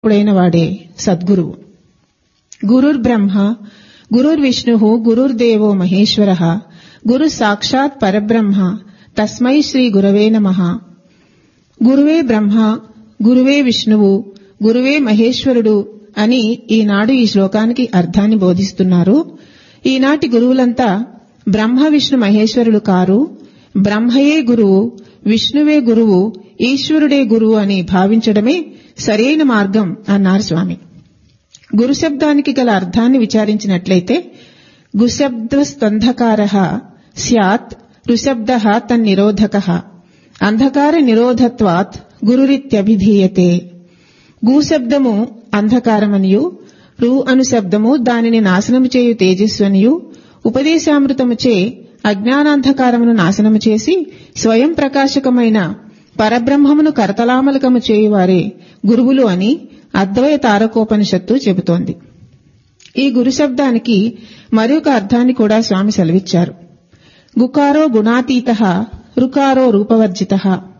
పుడైన వాడే సద్గురువు గురుర్ బ్రహ్మ గురుర్ విష్ణు గురుర్దేవో మహేశ్వర గురు సాక్షాత్ పరబ్రహ్మ తస్మై శ్రీ గురవే నమ గురువే బ్రహ్మ గురువే విష్ణువు గురువే మహేశ్వరుడు అని ఈనాడు ఈ శ్లోకానికి అర్థాన్ని బోధిస్తున్నారు ఈనాటి గురువులంతా బ్రహ్మ విష్ణు మహేశ్వరులు కారు బ్రహ్మయే గురువు విష్ణువే గురువు ఈశ్వరుడే గురువు అని భావించడమే సరైన మార్గం అన్నారు స్వామి గురు శబ్దానికి గల అర్థాన్ని విచారించినట్లయితే గుశబ్దస్తంధకార స్యాత్ ఋశబ్ద తన్నిరోధక అంధకార నిరోధత్వాత్ గురురిత్యభిధీయతే గూశబ్దము అంధకారమనియు రు అను శబ్దము దానిని నాశనము చేయు తేజస్వనియు ఉపదేశామృతముచే అజ్ఞానాంధకారమును నాశనము చేసి స్వయం ప్రకాశకమైన పరబ్రహ్మమును కరతలామలకము చేయువారే గురువులు అని అద్వైతారకోపనిషత్తు చెబుతోంది ఈ గురు శబ్దానికి మరొక అర్థాన్ని కూడా స్వామి సెలవిచ్చారు గుకారో గుణాతీత రుకారో రూపవర్జిత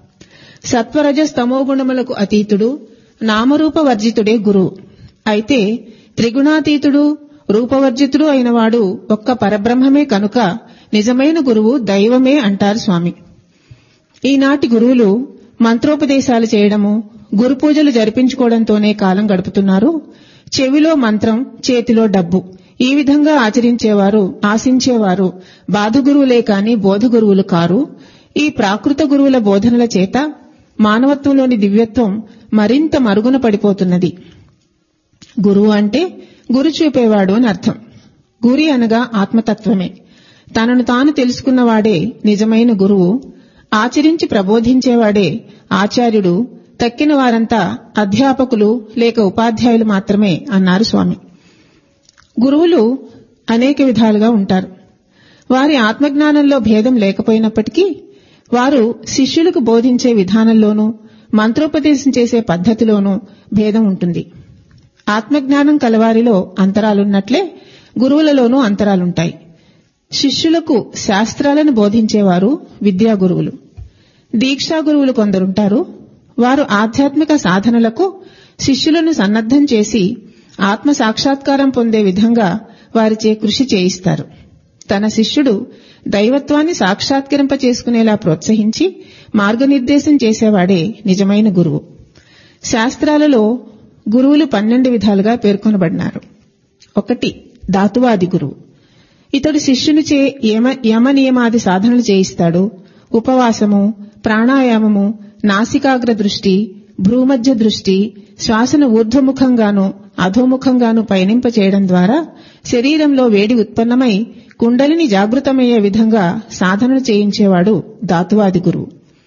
సత్వరజస్తమో గుణములకు అతీతుడు నామరూపవర్జితుడే గురువు అయితే త్రిగుణాతీతుడు రూపవర్జితుడు అయినవాడు ఒక్క పరబ్రహ్మమే కనుక నిజమైన గురువు దైవమే అంటారు స్వామి ఈనాటి గురువులు మంత్రోపదేశాలు చేయడము గురు పూజలు జరిపించుకోవడంతోనే కాలం గడుపుతున్నారు చెవిలో మంత్రం చేతిలో డబ్బు ఈ విధంగా ఆచరించేవారు ఆశించేవారు బాధగురువులే కాని బోధగురువులు కారు ఈ ప్రాకృత గురువుల బోధనల చేత మానవత్వంలోని దివ్యత్వం మరింత మరుగున పడిపోతున్నది గురువు అంటే గురు చూపేవాడు అని అర్థం గురి అనగా ఆత్మతత్వమే తనను తాను తెలుసుకున్నవాడే నిజమైన గురువు ఆచరించి ప్రబోధించేవాడే ఆచార్యుడు తక్కిన వారంతా అధ్యాపకులు లేక ఉపాధ్యాయులు మాత్రమే అన్నారు స్వామి గురువులు అనేక విధాలుగా ఉంటారు వారి ఆత్మజ్ఞానంలో భేదం లేకపోయినప్పటికీ వారు శిష్యులకు బోధించే విధానంలోనూ మంత్రోపదేశం చేసే పద్ధతిలోనూ భేదం ఉంటుంది ఆత్మజ్ఞానం కలవారిలో అంతరాలున్నట్లే గురువులలోనూ అంతరాలుంటాయి శిష్యులకు శాస్త్రాలను బోధించేవారు విద్యా గురువులు దీక్షా గురువులు కొందరుంటారు వారు ఆధ్యాత్మిక సాధనలకు శిష్యులను సన్నద్దం చేసి ఆత్మ సాక్షాత్కారం పొందే విధంగా వారిచే కృషి చేయిస్తారు తన శిష్యుడు దైవత్వాన్ని సాక్షాత్కరింప చేసుకునేలా ప్రోత్సహించి మార్గనిర్దేశం చేసేవాడే నిజమైన గురువు శాస్త్రాలలో గురువులు పన్నెండు విధాలుగా పేర్కొనబడినారు ఒకటి ధాతువాది గురువు ఇతడు శిష్యునిచే యమ యమ నియమాది సాధనలు చేయిస్తాడు ఉపవాసము ప్రాణాయామము నాసికాగ్ర దృష్టి భ్రూమధ్య దృష్టి శ్వాసను ఊర్ధ్వముఖంగాను అధోముఖంగాను పయనింప చేయడం ద్వారా శరీరంలో వేడి ఉత్పన్నమై కుండలిని జాగృతమయ్యే విధంగా సాధనలు చేయించేవాడు ధాతువాది గురువు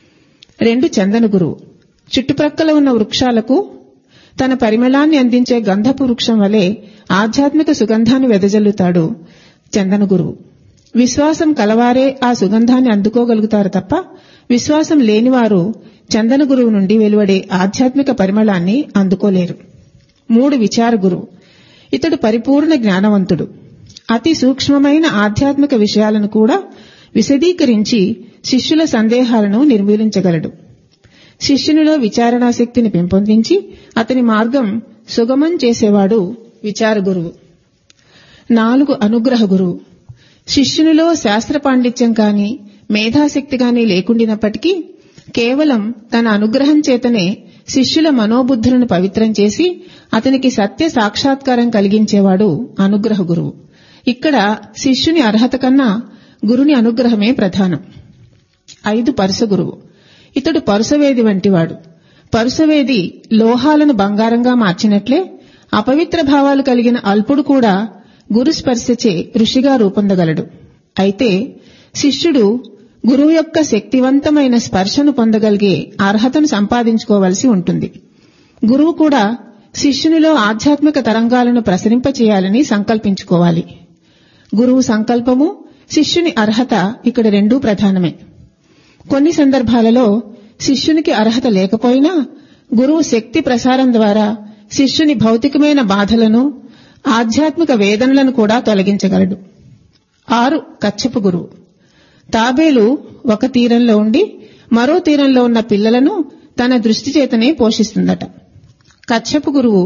రెండు చందన గురువు చుట్టుప్రక్కల ఉన్న వృక్షాలకు తన పరిమళాన్ని అందించే గంధపు వృక్షం వలె ఆధ్యాత్మిక సుగంధాన్ని వెదజల్లుతాడు చందన గురువు విశ్వాసం కలవారే ఆ సుగంధాన్ని అందుకోగలుగుతారు తప్ప విశ్వాసం లేనివారు చందన గురువు నుండి వెలువడే ఆధ్యాత్మిక పరిమళాన్ని అందుకోలేరు మూడు విచార గురువు ఇతడు పరిపూర్ణ జ్ఞానవంతుడు అతి సూక్ష్మమైన ఆధ్యాత్మిక విషయాలను కూడా విశదీకరించి శిష్యుల సందేహాలను నిర్మూలించగలడు శిష్యునిలో విచారణాశక్తిని పెంపొందించి అతని మార్గం సుగమం చేసేవాడు విచార గురువు నాలుగు అనుగ్రహ గురువు శిష్యునిలో శాస్త్ర పాండిత్యం కాని మేధాశక్తి కాని లేకుండినప్పటికీ కేవలం తన అనుగ్రహం చేతనే శిష్యుల మనోబుద్ధులను పవిత్రం చేసి అతనికి సత్య సాక్షాత్కారం కలిగించేవాడు అనుగ్రహ గురువు ఇక్కడ శిష్యుని అర్హత కన్నా గురుని అనుగ్రహమే ప్రధానం ఐదు పరుస గురువు ఇతడు పరుసవేది వంటివాడు పరుసవేది లోహాలను బంగారంగా మార్చినట్లే అపవిత్ర భావాలు కలిగిన అల్పుడు కూడా గురు స్పర్శచే ఋషిగా రూపొందగలడు అయితే శిష్యుడు గురువు యొక్క శక్తివంతమైన స్పర్శను పొందగలిగే అర్హతను సంపాదించుకోవలసి ఉంటుంది గురువు కూడా శిష్యునిలో ఆధ్యాత్మిక తరంగాలను ప్రసరింపచేయాలని సంకల్పించుకోవాలి గురువు సంకల్పము శిష్యుని అర్హత ఇక్కడ రెండూ ప్రధానమే కొన్ని సందర్భాలలో శిష్యునికి అర్హత లేకపోయినా గురువు శక్తి ప్రసారం ద్వారా శిష్యుని భౌతికమైన బాధలను ఆధ్యాత్మిక వేదనలను కూడా తొలగించగలడు ఆరు కచ్చపు గురువు తాబేలు ఒక తీరంలో ఉండి మరో తీరంలో ఉన్న పిల్లలను తన దృష్టి చేతనే పోషిస్తుందట కచ్చపు గురువు